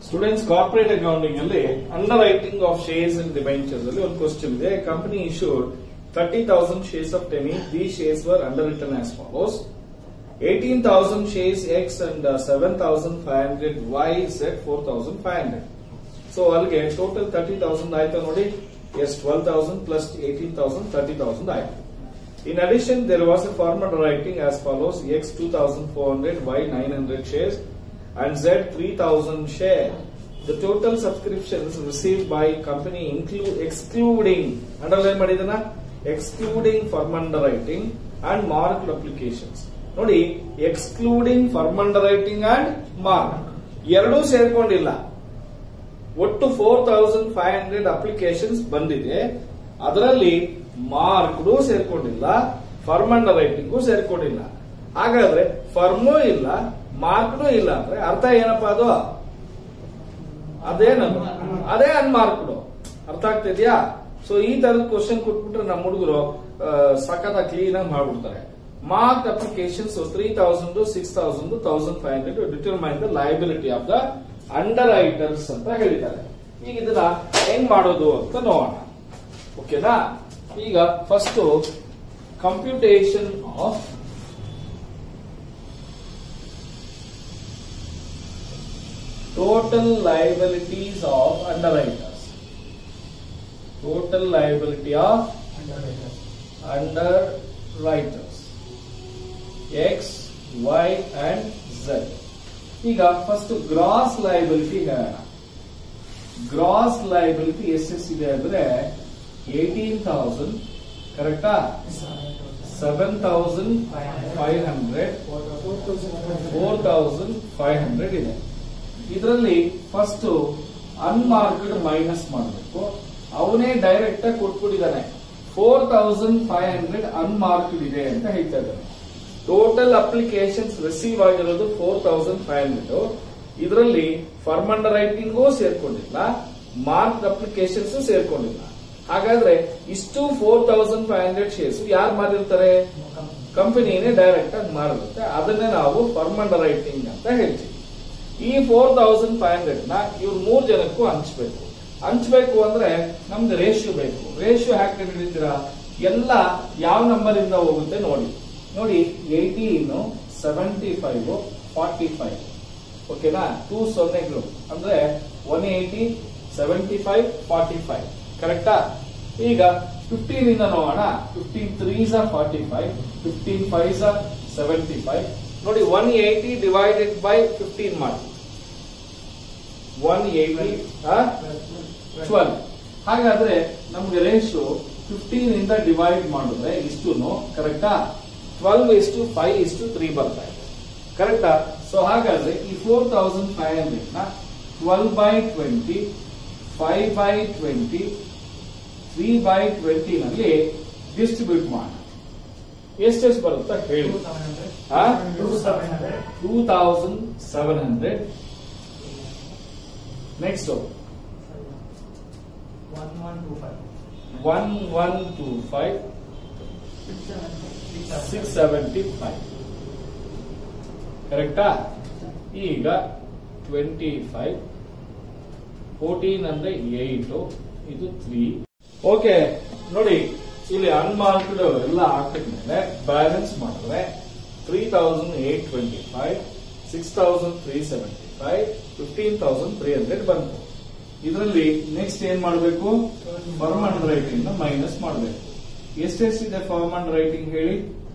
Students corporate accounting ಅಲ್ಲಿ underwriting of shares and debentures ಅಲ್ಲಿ ಒಂದು ಕ್ವಶನ್ ಇದೆ company issued thirty thousand shares of ten the shares were underwritten as follows eighteen thousand shares X and seven thousand five hundred Y set four thousand five hundred so ಅಲ್ಲಿಗೆ total thirty thousand ಆಯ್ತು ನೋಡಿ ಎಸ್ twelve thousand plus eighteen thousand thirty thousand ಆಯ್ತು In addition, there was a formal writing as follows: X 2,400, Y 900 shares, and Z 3,000 share. The total subscriptions received by company include excluding underline ಮಾಡಿದನ excluding firm underwriting and marked applications. ನೋಡಿ excluding firm underwriting and mark ಎರಡೂ ಸೇರ್ಕೊಂಡಿಲ್ಲ ಒಟ್ಟು four thousand five hundred applications ಬಂದಿದೆ ಅದರಲ್ಲಿ marked ಸೇರ್ಕೊಂಡಿಲ್ಲ firm underwriting ಸೇರ್ಕೊಂಡಿಲ್ಲ ಹಾಗಾದ್ರೆ ಫರ್ಮು ಇಲ್ಲ ಮಾರ್ಕ್ಡು ಇಲ್ಲ ಅಂದ್ರೆ ಅರ್ಥ ಏನಪ್ಪಾ ಅದು ಅದೇನದು ಅದೇ ಅನ್ಮಾರ್ಕ್ಡು ಅರ್ಥ ಆಗ್ತಿದ್ಯಾ ಸೊ ಈ ತರದ ಕ್ವಶನ್ ಕೊಟ್ಬಿಟ್ರೆ ನಮ್ಮ ಹುಡುಗರು ಸಖತ್ ಕ್ಲೀನ್ ಆಗಿ ಮಾಡ್ಬಿಡ್ತಾರೆ mark applications three thousand six thousand thousand five hundred determine the liability of the underwriters ಅಂತ ಹೇಳಿದ್ದಾರೆ ಈಗ ಇದನ್ನ ಹೆಂಗ್ ಮಾಡೋದು ಅಂತ ನೋಡೋಣ ಓಕೆನಾ ಈಗ first computation of total liabilities of underwriters total liability of underwriters X Y and Z ಈಗ ಫಸ್ಟ್ ಗ್ರಾಸ್ ಲೈಬಿಲಿಟಿ ಹೇಳೋಣ ಗ್ರಾಸ್ ಲೈಬಿಲಿಟಿ ಎಷ್ಟೆಷ್ಟಿದೆ ಅಂದ್ರೆ ಏಟೀನ್ ತೌಸಂಡ್ ಕರೆಕ್ಟಾ seven thousand five hundred four thousand five hundred ಇದೆ ಇದರಲ್ಲಿ first unmarked minus ಮಾಡಬೇಕು ಅವನೇ direct ಆಗಿ ಕೊಟ್ಬಿಟ್ಟಿದ್ದಾನೆ four thousand five hundred unmarked ಇದೆ ಅಂತ ಹೇಳ್ತಾ ಇದ್ದಾನೆ ಟೋಟಲ್ ಅಪ್ಲಿಕೇಶನ್ಸ್ ರಿಸೀವ್ ಆಗಿರೋದು ಫೋರ್ ತೌಸಂಡ್ ಫೈವ್ ಹಂಡ್ರೆಡ್ ಇದರಲ್ಲಿ ಫರ್ಮ್ ಅಂಡರ್ ರೈಟಿಂಗೂ ಸೇರ್ಕೊಂಡಿಲ್ಲ ಮಾರ್ಕ್ ಅಪ್ಲಿಕೇಶನ್ಸ್ ಸೇರ್ಕೊಂಡಿಲ್ಲ ಹಾಗಾದ್ರೆ ಇಷ್ಟು four thousand five hundred shares ಯಾರು ಮಾರಿರ್ತಾರೆ ಕಂಪನಿನೇ ಡೈರೆಕ್ಟ್ ಆಗಿ ಮಾರಿರುತ್ತೆ ಅದನ್ನೇ ನಾವು ಫರ್ಮ್ ಅಂಡರ್ ರೈಟಿಂಗ್ ಅಂತ ಹೇಳ್ತೀವಿ ಈ ಫೋರ್ ತೌಸಂಡ್ ಫೈವ್ ಹಂಡ್ರೆಡ್ ನ ಇವ್ರು ಮೂರ್ ಜನಕ್ಕೂ ಹಂಚ್ಬೇಕು ಹಂಚ್ಬೇಕು ಅಂದ್ರೆ ನಮ್ಗೆ ರೇಷಿಯೋ ಬೇಕು ರೇಷಿಯೋ ಹ್ಯಾಕ್ ಹಿಡಿತೀರಾ ಎಲ್ಲ ಯಾವ ನಂಬರ್ ಇಂದ ಹೋಗುತ್ತೆ ನೋಡಿ ನೋಡಿ eighteen seventy five forty five ಓಕೆನಾ ಟೂ ಸೊನ್ನೆಗಳು ಅಂದ್ರೆ one eighty seventy five forty five ಕರೆಕ್ಟಾ ಈಗ ಫಿಫ್ಟೀನ್ ಇಂದ ನೋಡೋಣ fifteen threes forty five fifteen five seventy five ನೋಡಿ one eighty divided by fifteen ಮಾಡಿ ಒನ್ ಏಯ್ಟಿ ಟ್ವೆಲ್ ಹಾಗಾದ್ರೆ ನಮ್ಗೆ ರೇಷು ಫಿಫ್ಟೀನ್ ಇಂದ ಡಿವೈಡ್ ಮಾಡಿದ್ರೆ ಇಷ್ಟು ಕರೆಕ್ಟಾ ಟ್ವೆಲ್ವ್ ಇಷ್ಟು ಫೈವ್ ಇಷ್ಟು ತ್ರೀ ಬರ್ತಾ ಇದೆ ಕರೆಕ್ಟಾ ಸೊ ಹಾಗಾದ್ರೆ ಈ ಫೋರ್ ತೌಸಂಡ್ ಫೈವ್ ಹಂಡ್ರೆಡ್ ನ twelve by twenty five by twenty three by twenty ನಲ್ಲಿ ಡಿಸ್ಟ್ರಿಬ್ಯೂಟ್ ಮಾಡೋಣ ಎಷ್ಟೆಷ್ಟು ಬರುತ್ತಾ ಹೇಳಿ two thousand seven hundred next one one two five six seventy five ಕರೆಕ್ಟಾ ಈಗ ಟ್ವೆಂಟಿ ಫೈವ್ ಫೋರ್ಟೀನ್ ಅಂದ್ರೆ ಏಟ್ ಇದು ತ್ರೀ ಓಕೆ ನೋಡಿ ಇಲ್ಲಿ ಅನ್ಮಾರ್ಕ್ಡ್ ಎಲ್ಲ ಹಾಕಿದ್ಮೇಲೆ ಬ್ಯಾಲೆನ್ಸ್ ಮಾಡಿದ್ರೆ three thousand eight twenty five six thousand three seventy five fifteen thousand three hundred ಬಂತು ಇದರಲ್ಲಿ ನೆಕ್ಸ್ಟ್ ಏನ್ ಮಾಡಬೇಕು ಫರ್ಮ್ ಅಂಡ್ ರೈಟಿಂಗ್ ಮೈನಸ್ ಮಾಡಬೇಕು ಎಷ್ಟೆಷ್ಟಿದೆ ಫರ್ಮ್ ಅಂಡ್ ರೈಟಿಂಗ್ ಹೇಳಿ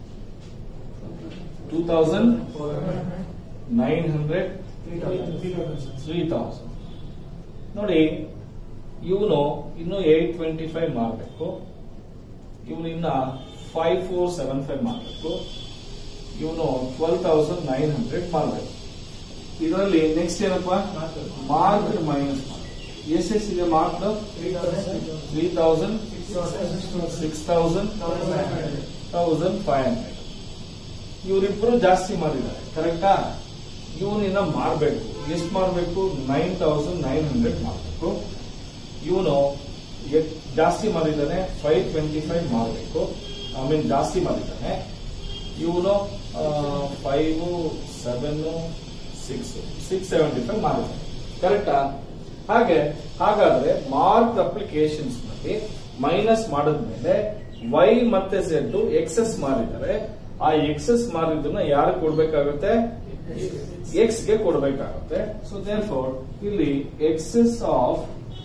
two thousand nine hundred three thousand ನೋಡಿ ಇವನು ಇನ್ನು ಏಟ್ ಟ್ವೆಂಟಿ ಫೈವ್ ಮಾಡಬೇಕು ಇವನು ಇನ್ನ ಫೈವ್ ಫೋರ್ ಸೆವೆನ್ ಫೈವ್ ಮಾಡಬೇಕು ಇವನು ಟ್ವೆಲ್ ತೌಸಂಡ್ ನೈನ್ ಹಂಡ್ರೆಡ್ ಮಾಡಬೇಕು ಇದರಲ್ಲಿ ನೆಕ್ಸ್ಟ್ ಏನಪ್ಪಾ ಮಾರ್ಕ್ ಮೈನಸ್ ಮಾಡಿ ಎಷ್ಟೆಷ್ಟಿದೆ mark three thousand six thousand thousand five hundred ಇವರಿಬ್ರು ಜಾಸ್ತಿ ಮಾಡಿದ್ದಾರೆ ಕರೆಕ್ಟಾ ಇವನಿನ್ನ ಮಾರಬೇಕು ಎಷ್ಟು ಮಾರಬೇಕು ನೈನ್ ತೌಸಂಡ್ ನೈನ್ ಹಂಡ್ರೆಡ್ ಮಾಡಬೇಕು ಇವನು ಜಾಸ್ತಿ ಮಾಡಿದ್ದಾನೆ ಫೈವ್ ಟ್ವೆಂಟಿ ಫೈವ್ ಮಾಡಬೇಕು ಐ ಮೀನ್ ಜಾಸ್ತಿ ಮಾಡಿದ್ದಾನೆ ಇವನು five seven six six seventy five ಮಾಡಿದ್ದಾನೆ ಕರೆಕ್ಟಾ ಹಾಗೆ ಹಾಗಾದ್ರೆ ಮಾರ್ಕ್ ಅಪ್ಲಿಕೇಶನ್ಸ್ ನಲ್ಲಿ ಮೈನಸ್ ಮಾಡಿದ್ಮೇಲೆ ವೈ ಮತ್ತೆ ಝೆಡ್ ಎಕ್ಸೆಸ್ ಮಾರಿದರೆ ಆ ಎಕ್ಸೆಸ್ ಮಾರಿದ್ದನ್ನ ಯಾರು ಕೊಡ್ಬೇಕಾಗುತ್ತೆ ಎಕ್ಸ್ ಗೆ ಕೊಡ್ಬೇಕಾಗುತ್ತೆ ಸೊ ದೇರ್ ಫೋರ್ ಇಲ್ಲಿ excess of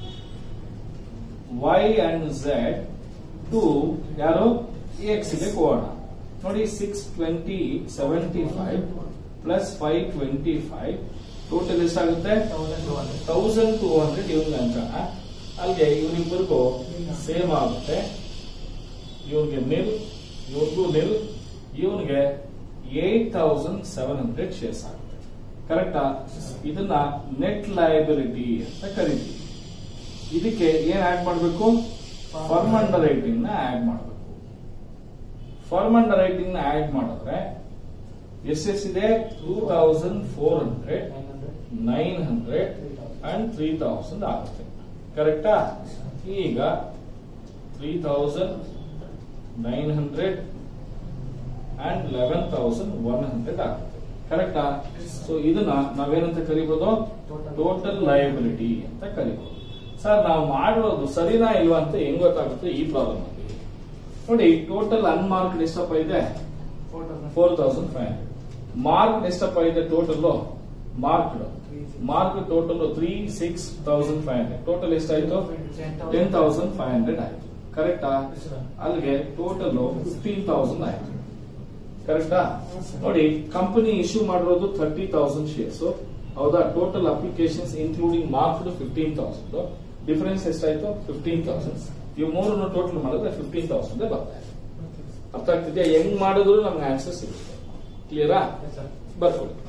Y and Z to ಯಾರು ಎಕ್ಸ್ ಗೆ ಕೊಡೋಣ ನೋಡಿ six twenty seventy five plus five twenty five total ಎಷ್ಟಾಗುತ್ತೆ ತೌಸಂಡ್ ಟೂ ಹಂಡ್ರೆಡ್ ಇವನ್ ಅಂಕಣ ಅಲ್ಲಿಗೆ ಇವನಿಬ್ಬರಿಗೂ ಸೇಮ್ ಆಗುತ್ತೆ ಇವನ್ಗೆ ನಿಲ್ ಇವನ್ಗೂ ನಿಲ್ ಇವನ್ಗೆ eight thousand seven hundred shares ಆಗುತ್ತೆ ಕರೆಕ್ಟಾ ಇದನ್ನ ನೆಟ್ ಲಯಬಿಲಿಟಿ ಅಂತ ಕರಿತೀವಿ ಇದಕ್ಕೆ ಏನ್ ಆಡ್ ಮಾಡಬೇಕು ಫರ್ಮ್ ಅಂಡರ್ ರೈಟಿಂಗ್ ನ ಆಡ್ ಮಾಡಬೇಕು ಫರ್ಮ್ ಅಂಡರ್ ರೈಟಿಂಗ್ ನ ಆಡ್ ಮಾಡಿದ್ರೆ ಎಷ್ಟೆಷ್ಟಿದೆ two thousand four hundred nine hundred and three thousand ಆಗುತ್ತೆ ಕರೆಕ್ಟಾ ಈಗ three thousand nine hundred and eleven thousand one hundred ಆಗುತ್ತೆ ಕರೆಕ್ಟಾ ಸೊ ಇದನ್ನ ನಾವೇನಂತ ಕರಿಬಹುದು ಟೋಟಲ್ ಲಯಬಿಲಿಟಿ ಅಂತ ಕರಿಬಹುದು ಸರ್ ನಾವು ಮಾಡಿರೋದು ಸರಿನಾ ಇಲ್ವಾ ಅಂತ ಹೆಂಗ್ ಗೊತ್ತಾಗುತ್ತೆ ಈ ಪ್ರಾಬ್ಲಮ್ ಅಲ್ಲಿ ನೋಡಿ ಟೋಟಲ್ ಅನ್ಮಾರ್ಕ್ಡ್ ಎಷ್ಟಪ್ಪ ಇದೆ four thousand five hundred mark ಎಷ್ಟಪ್ಪ ಇದೆ total marked mark total three six thousand five hundred total ಎಷ್ಟಾಯ್ತು ಟೆನ್ ತೌಸಂಡ್ ಫೈವ್ ಹಂಡ್ರೆಡ್ ಆಯ್ತು ಕರೆಕ್ಟಾ ಅಲ್ಲಿಗೆ ಟೋಟಲ್ ಫಿಫ್ಟೀನ್ ತೌಸಂಡ್ ಆಯ್ತು ಕರೆಕ್ಟಾ ನೋಡಿ ಕಂಪನಿ ಇಶ್ಯೂ ಮಾಡಿರೋದು ಥರ್ಟಿ ತೌಸಂಡ್ ಶೇರ್ಸ್ ಹೌದಾ total applications including marked fifteen thousand difference ಎಷ್ಟಾಯ್ತು ಫಿಫ್ಟೀನ್ ತೌಸಂಡ್ ಇವು ಮೂರನ್ನು ಟೋಟಲ್ ಮಾಡಿದ್ರೆ ಫಿಫ್ಟೀನ್ ತೌಸಂಡ್ ಬರ್ತಾ ಇದೆ ಅರ್ಥ ಆಗ್ತಿದ್ಯಾ ಹೆಂಗ್ ಮಾಡಿದ್ರು ನಮ್ಗೆ ಆನ್ಸರ್ ಸಿಗುತ್ತೆ ಕ್ಲಿಯರಾ ಬರ್ಕೊಳ್ಳಿ